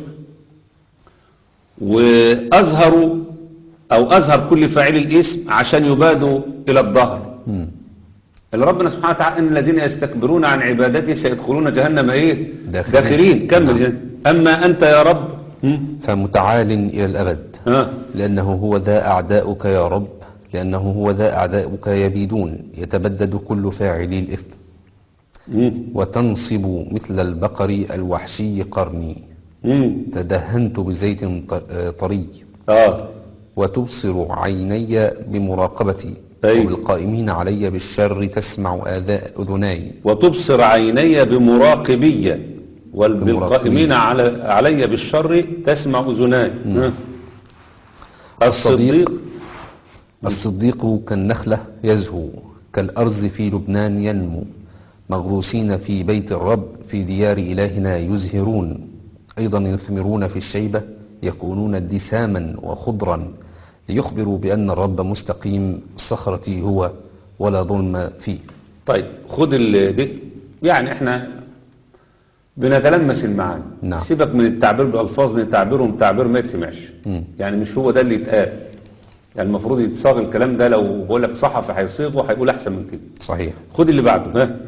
وأظهروا أو أظهر كل فاعل الاسم عشان يبادوا إلى الظهر مم. اللي ربنا سبحانه وتعالى إن الذين يستكبرون عن عبادتي سيدخلون جهنم إيه داخرين. داخرين كمل نعم. أما أنت يا رب هم؟ فمتعال إلى الأبد ها لأنه هو ذا أعداؤك يا رب لأنه هو ذا أعداؤك يبيدون يتبدد كل فاعلي الإثم هم؟ وتنصب مثل البقر الوحشي قرني هم؟ تدهنت بزيت ط- آه، طري آه وتبصر عيني بمراقبتي أي. وبالقائمين علي بالشر تسمع آذاء أذناي وتبصر عيني بمراقبية والقائمين على علي بالشر تسمع أذناي ها؟ الصديق الصديق كالنخلة يزهو كالأرز في لبنان ينمو مغروسين في بيت الرب في ديار إلهنا يزهرون أيضا يثمرون في الشيبة يكونون دساما وخضرا ليخبروا بأن الرب مستقيم صخرتي هو ولا ظلم فيه طيب خد ال دي يعني احنا بنتلمس المعاني نعم. سيبك من التعبير بالالفاظ من تعبيرهم تعبير ما يتسمعش مم. يعني مش هو ده اللي يتقال يعني المفروض يتصاغ الكلام ده لو بقول لك صحفي هيصيغه هيقول احسن من كده صحيح خد اللي بعده ها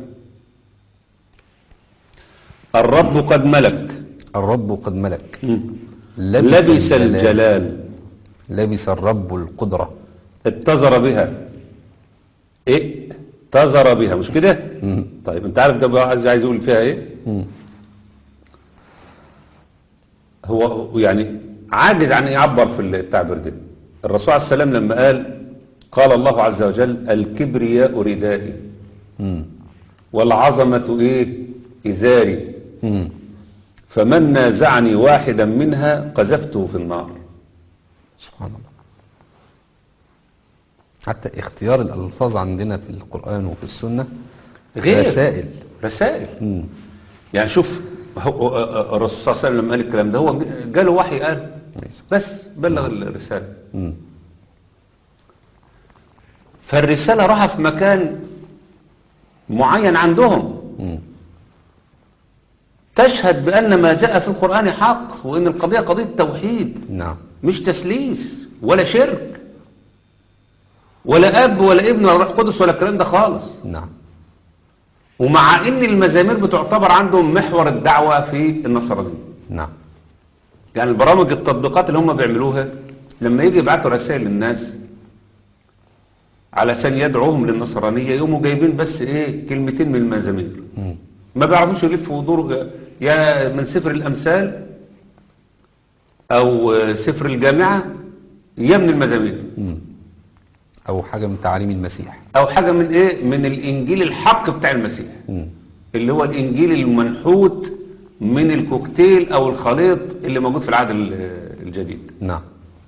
الرب قد ملك الرب قد ملك لبس الجلال لبس الرب القدرة اتزر بها ايه اتزر بها مش كده مم. طيب انت عارف ده بقى عايز عايز يقول فيها ايه مم. هو هو يعني عاجز عن يعبر في التعبير ده الرسول عليه السلام لما قال قال الله عز وجل الكبرياء ردائي مم. والعظمة ايه ازاري مم. فمن نازعني واحدا منها قذفته في النار سبحان الله حتى اختيار الألفاظ عندنا في القرآن وفي السنة غير. رسائل رسائل مم. يعني شوف هو الرسول صلى الله عليه وسلم لما قال الكلام ده هو جاله وحي قال بس بلغ الرسالة مم. فالرسالة راحة في مكان معين عندهم مم. تشهد بأن ما جاء في القرآن حق وأن القضية قضية توحيد نعم مش تسليس ولا شرك ولا أب ولا ابن ولا روح قدس ولا الكلام ده خالص نعم ومع أن المزامير بتعتبر عندهم محور الدعوة في النصرانية نعم يعني البرامج التطبيقات اللي هم بيعملوها لما يجي يبعتوا رسائل للناس علشان يدعوهم للنصرانية يقوموا جايبين بس ايه كلمتين من المزامير مم. ما بيعرفوش يلفوا ودور يا من سفر الأمثال أو سفر الجامعة يا من المزامير مم. أو حاجة من تعاليم المسيح أو حاجة من إيه من الإنجيل الحق بتاع المسيح مم. اللي هو الإنجيل المنحوت من الكوكتيل أو الخليط اللي موجود في العهد ال- الجديد نعم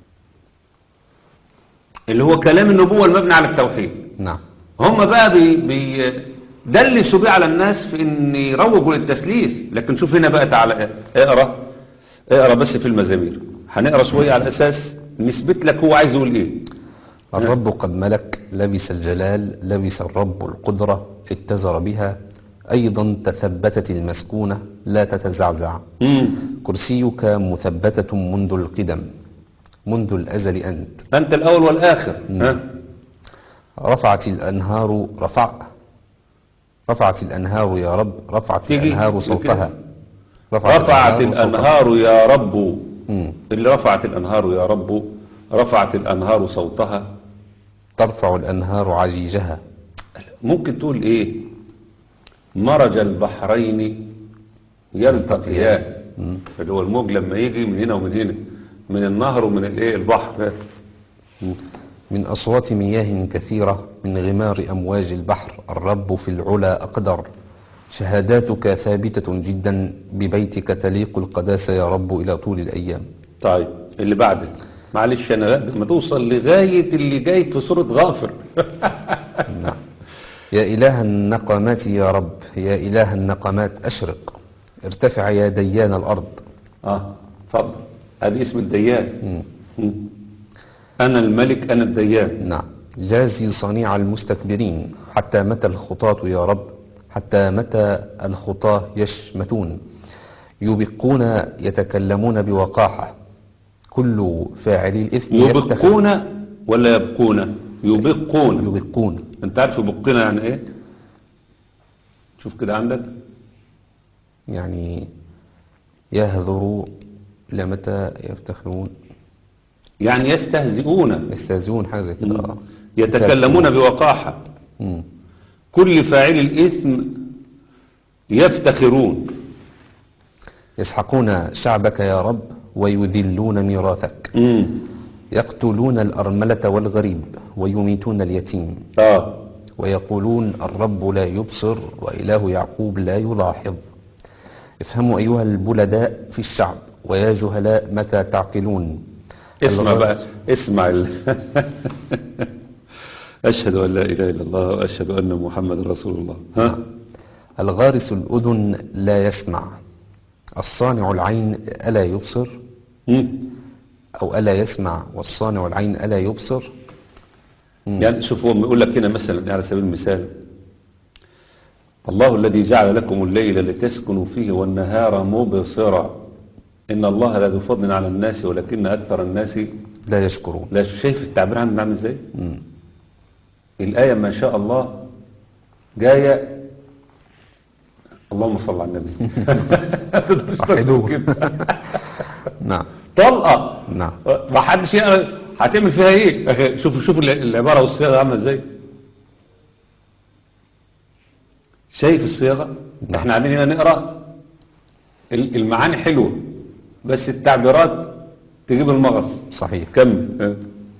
اللي هو كلام النبوة المبني على التوحيد نعم هم بقى بي بي دلسوا بيه على الناس في ان يروجوا للتسليس لكن شوف هنا بقى تعالى اقرا اقرا بس في المزامير هنقرا شويه على اساس نثبت لك هو عايز يقول ايه الرب قد ملك لبس الجلال لبس الرب القدرة اتزر بها أيضا تثبتت المسكونة لا تتزعزع امم كرسيك مثبتة منذ القدم منذ الأزل أنت انت الاول والاخر ها رفعت الأنهار رفع رفعت الأنهار يا رب رفعت تيجي الأنهار كده. صوتها رفعت صوتها. الانهار يا رب مم. اللي رفعت الانهار يا رب رفعت الانهار صوتها ترفع الأنهار عجيجها ممكن تقول ايه مرج البحرين يلتقيان اللي هو الموج لما يجي من هنا ومن هنا من النهر ومن الايه البحر من أصوات مياه كثيرة من غمار أمواج البحر الرب في العلا أقدر شهاداتك ثابتة جدا ببيتك تليق القداسة يا رب إلى طول الأيام طيب اللي بعده معلش انا لما توصل لغايه اللي جاي في سوره غافر نعم يا إله النقمات يا رب يا إله النقمات أشرق ارتفع يا ديان الأرض اه اتفضل ادي اسم الديان مم. مم. انا الملك انا الديان نعم جازي صنيع المستكبرين حتى متى الخطاة يا رب حتى متى الخطاة يشمتون يبقون يتكلمون بوقاحة كل فاعلي الإثم يفتخر يبقون ولا يبقون يبقون يبقون انت عارف يبقون يعني ايه شوف كده عندك يعني يهذروا إلى متى يفتخرون يعني يستهزئون يستهزئون حاجة زي كده آه. يتكلمون بوقاحة مم. كل فاعل الإثم يفتخرون يسحقون شعبك يا رب ويذلون ميراثك مم. يقتلون الأرملة والغريب ويميتون اليتيم اه ويقولون الرب لا يبصر وإله يعقوب لا يلاحظ افهموا أيها البلداء في الشعب ويا جهلاء متى تعقلون اسمع الغرب- بقى اسمع ال... أشهد أن لا إله إلا الله وأشهد أن محمد رسول الله ها الغارس الأذن لا يسمع الصانع العين ألا يبصر مم. أو ألا يسمع والصانع العين ألا يبصر يعني شوف هو يقول لك هنا مثلا على سبيل المثال الله الذي جعل لكم الليل لتسكنوا فيه والنهار مبصرا إن الله لذو فضل على الناس ولكن أكثر الناس لا يشكرون لا شايف التعبير عندنا عامل ازاي مم. الآية ما شاء الله جاية اللهم صل على النبي تقدرش تكتب وحدوه. كده. نعم طلقة نعم ما حدش يقرا هتعمل فيها ايه يا أخي شوف شوف العبارة والصياغة عاملة ازاي شايف الصياغة نعم. احنا قاعدين هنا نقرا ال- المعاني حلوة بس التعبيرات تجيب المغص صحيح كمل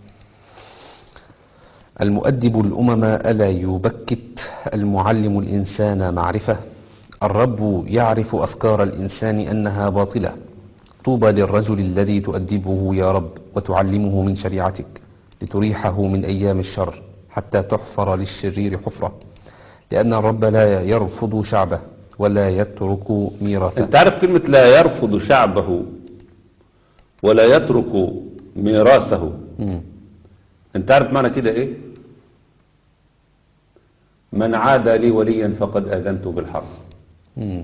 المؤدب الأمم ألا يبكت المعلم الإنسان معرفة الرب يعرف أفكار الإنسان أنها باطلة طوبى للرجل الذي تؤدبه يا رب وتعلمه من شريعتك لتريحه من أيام الشر حتى تحفر للشرير حفرة لأن الرب لا يرفض شعبه ولا يترك ميراثه انت عارف كلمة لا يرفض شعبه ولا يترك ميراثه مم. انت عارف معنى كده ايه من عاد لي وليا فقد اذنته بالحرب مم.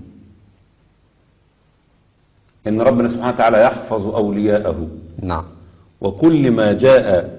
ان ربنا سبحانه وتعالى يحفظ اولياءه نعم وكل ما جاء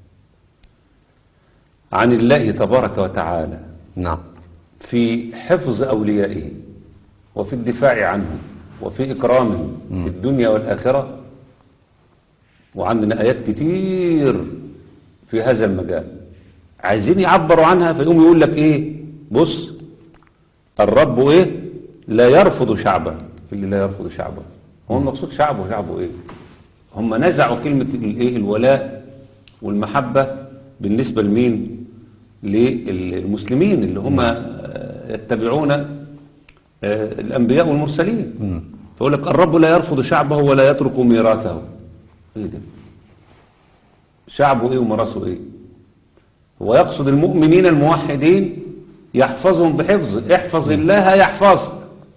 عن الله تبارك وتعالى نعم في حفظ أوليائه وفي الدفاع عنهم وفي إكرامهم في الدنيا والآخرة وعندنا آيات كتير في هذا المجال عايزين يعبروا عنها فيقوم يقول لك ايه بص الرب ايه لا يرفض شعبه اللي لا يرفض شعبه هو المقصود شعبه شعبه ايه هم نزعوا كلمة الايه الولاء والمحبة بالنسبة لمين للمسلمين اللي هم آه، يتبعون آه، الأنبياء والمرسلين مم. فيقول لك الرب لا يرفض شعبه ولا يترك ميراثه ايه ده شعبه ايه وميراثه ايه هو يقصد المؤمنين الموحدين يحفظهم بحفظه احفظ الله يحفظك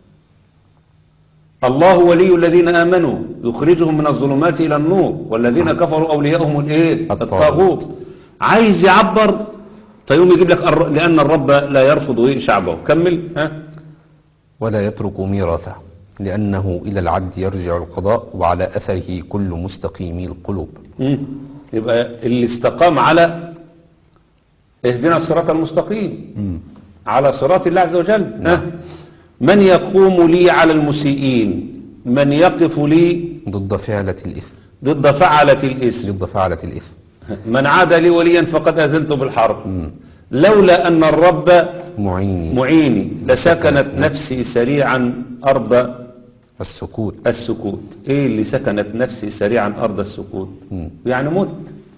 الله ولي الذين آمنوا يخرجهم من الظلمات إلى النور والذين كفروا أولياءهم الإيه الطاغوت. الطاغوت عايز يعبر فيقوم يجيب لك الر- لأن الرب لا يرفض إيه شعبه كمل ها ولا يترك ميراثه لأنه إلى العد يرجع القضاء وعلى أثره كل مستقيمي القلوب مم. يبقى اللي استقام على اهدنا الصراط المستقيم مم. على صراط الله عز وجل ها؟ من يقوم لي على المسيئين من يقف لي ضد فعلة الإثم ضد فعلة الإثم ضد فعلة الإثم من عاد لي وليا فقد أذنت بالحرب مم. لولا أن الرب معيني معيني لسكنت نفسي سريعا أرض السكوت السكوت إيه اللي سكنت نفسي سريعا أرض السكوت مم. يعني مت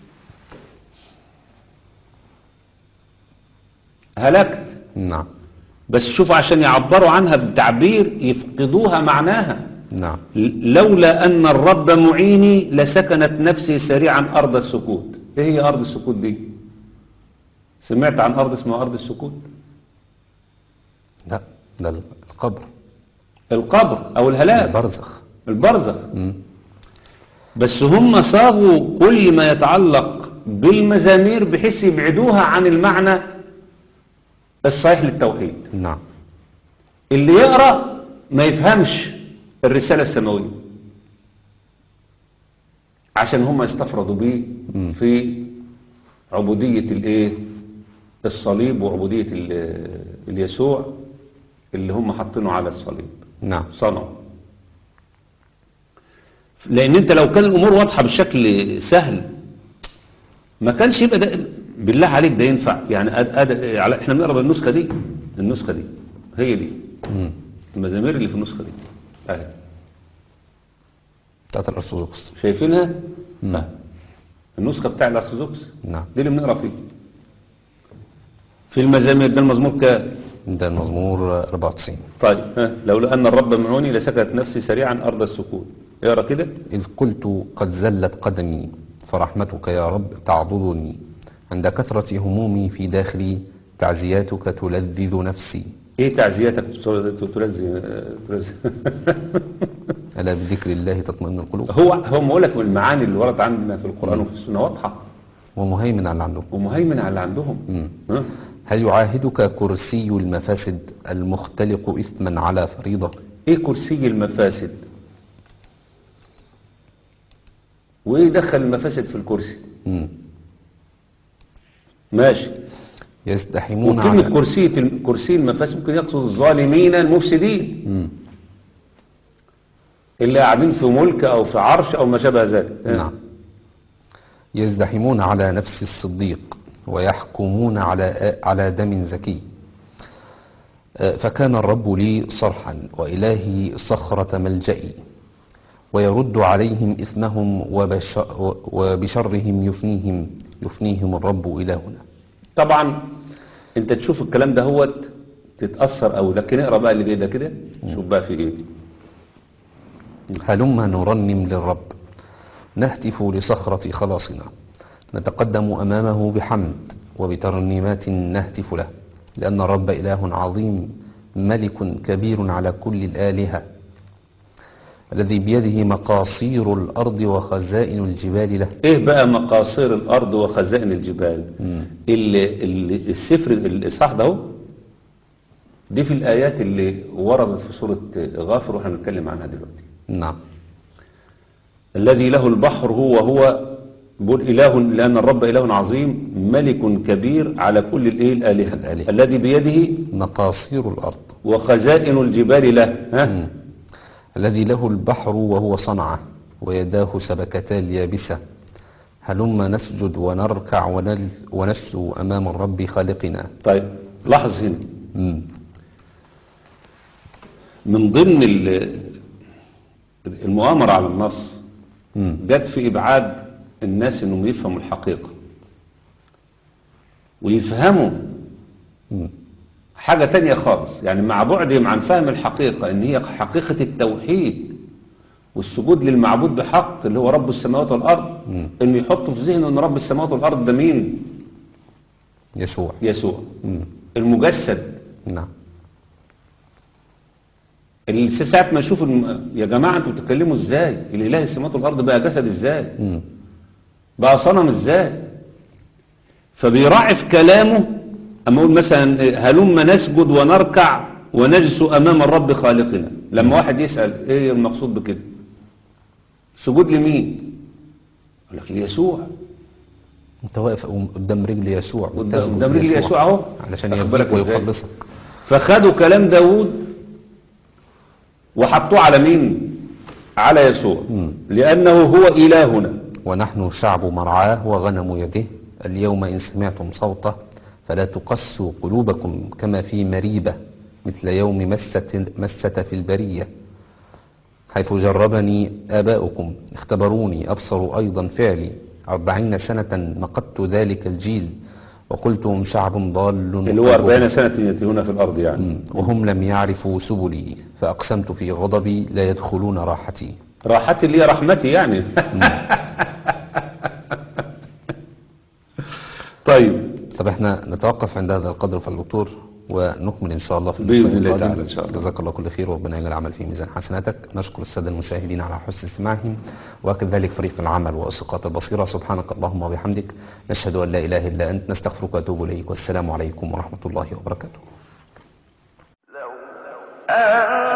هلكت نعم بس شوفوا عشان يعبروا عنها بتعبير يفقدوها معناها نعم لولا أن الرب معيني لسكنت نفسي سريعا أرض السكوت إيه هي أرض السكوت دي سمعت عن أرض اسمها أرض السكوت لا ده القبر القبر أو الهلاك البرزخ البرزخ مم. بس هم صاغوا كل ما يتعلق بالمزامير بحيث يبعدوها عن المعنى الصحيح للتوحيد نعم اللي يقرأ ما يفهمش الرسالة السماوية عشان هم يستفردوا بيه مم. في عبودية الايه الصليب وعبودية ال- اليسوع اللي هم حاطينه على الصليب نعم صنعوا لان انت لو كان الامور واضحة بشكل سهل ما كانش يبقى ده بالله عليك ده ينفع يعني أد أد على- احنا بنقرا النسخة دي النسخة دي هي دي مم. المزامير اللي في النسخة دي اهي بتاعت الأرثوذكس شايفينها نعم. أهي. النسخة بتاع الأرثوذكس نعم دي اللي بنقرا فيه في المزامير ده المزمور كام ده المزمور 94 طيب ها لولا أن الرب معوني لسكنت نفسي سريعا أرض السكون اقرا كده إذ قلت قد زلت قدمي فرحمتك يا رب تعضدني عند كثرة همومي في داخلي تعزياتك تلذذ نفسي ايه تعزيتك تلزي تلزي ألا بذكر الله تطمئن القلوب هو هو بقول لك من المعاني اللي ورد عندنا في القرآن وفي السنة واضحة ومهيمن على اللي عندهم ومهيمن على اللي عندهم مم. ها؟ هل يعاهدك كرسي المفاسد المختلق إثما على فريضة ايه كرسي المفاسد وايه دخل المفاسد في الكرسي مم. ماشي يزدحمون وكلمة على كرسي كرسي المفاسد ممكن يقصد الظالمين المفسدين مم. اللي قاعدين في ملك او في عرش او ما شابه ذلك نعم يزدحمون على نفس الصديق ويحكمون على على دم زكي آه، فكان الرب لي صرحا وإلهي صخرة ملجئي ويرد عليهم إثمهم وبش وبشرهم يفنيهم يفنيهم الرب إلهنا طبعا انت تشوف الكلام ده هو تتأثر او لكن اقرا بقى اللي جاي ده كده شوف بقى في ايه هلما نرنم للرب نهتف لصخرة خلاصنا نتقدم أمامه بحمد وبترنيمات نهتف له لأن الرب إله عظيم ملك كبير على كل الآلهة الذي بيده مقاصير الأرض وخزائن الجبال له ايه بقى مقاصير الارض وخزائن الجبال مم. اللي اللي السفر الاصحاح ده اهو دي في الايات اللي وردت في سوره غافر واحنا بنتكلم عنها دلوقتي نعم الذي له البحر هو هو بيقول اله لان الرب اله عظيم ملك كبير على كل الايه الالهه الآلهة. الذي بيده مقاصير الأرض وخزائن الجبال له ها مم. الذي له البحر وهو صنعه ويداه سبكتا اليابسة هلم نسجد ونركع ونل ونسجو أمام الرب خالقنا طيب لاحظ هنا مم. من ضمن ال- المؤامرة على النص مم. جت في إبعاد الناس إنهم يفهموا الحقيقة ويفهموا مم. حاجة تانية خالص يعني مع بعدهم عن فهم الحقيقة إن هي حقيقة التوحيد والسجود للمعبود بحق اللي هو رب السماوات والأرض مم. إنه يحطوا في ذهنه إن رب السماوات والأرض ده مين؟ يسوع يسوع مم. المجسد نعم اللي ساعة ما يشوف الم... يا جماعة انتوا بتتكلموا ازاي الاله السماوات والارض بقى جسد ازاي مم. بقى صنم ازاي فبيراعي في كلامه اما اقول مثلا إيه، هلم نسجد ونركع ونجلس امام الرب خالقنا لما واحد يسأل ايه المقصود بكده سجود لمين يقول لك ليسوع انت واقف قدام رجل يسوع قدام وتسجد قدام رجل ليسوع يسوع اهو علشان واخد بالك يهديك إزاي؟ ويخلصك فخدوا كلام داود وحطوه على مين على يسوع مم. لأنه هو إلهنا ونحن شعب مرعاه وغنم يده اليوم إن سمعتم صوته فلا تقسوا قلوبكم كما في مريبة مثل يوم مسة, مسة في البرية حيث جربني آباؤكم اختبروني أبصروا أيضا فعلي أربعين سنة نقدت ذلك الجيل وقلتهم شعب ضال اللي هو 40 سنة يتيهون في الأرض يعني مم. وهم لم يعرفوا سبلي فأقسمت في غضبي لا يدخلون راحتي راحتي اللي هي رحمتي يعني طيب طب احنا نتوقف عند هذا القدر في الدكتور ونكمل ان شاء الله في بإذن اللقاء الله القادم. تعالى إن شاء الله. جزاك الله كل خير وربنا يجعل العمل في ميزان حسناتك نشكر الساده المشاهدين على حسن استماعهم وكذلك فريق العمل واسقاط البصيره سبحانك اللهم وبحمدك نشهد ان لا اله الا انت نستغفرك ونتوب اليك والسلام عليكم ورحمه الله وبركاته أن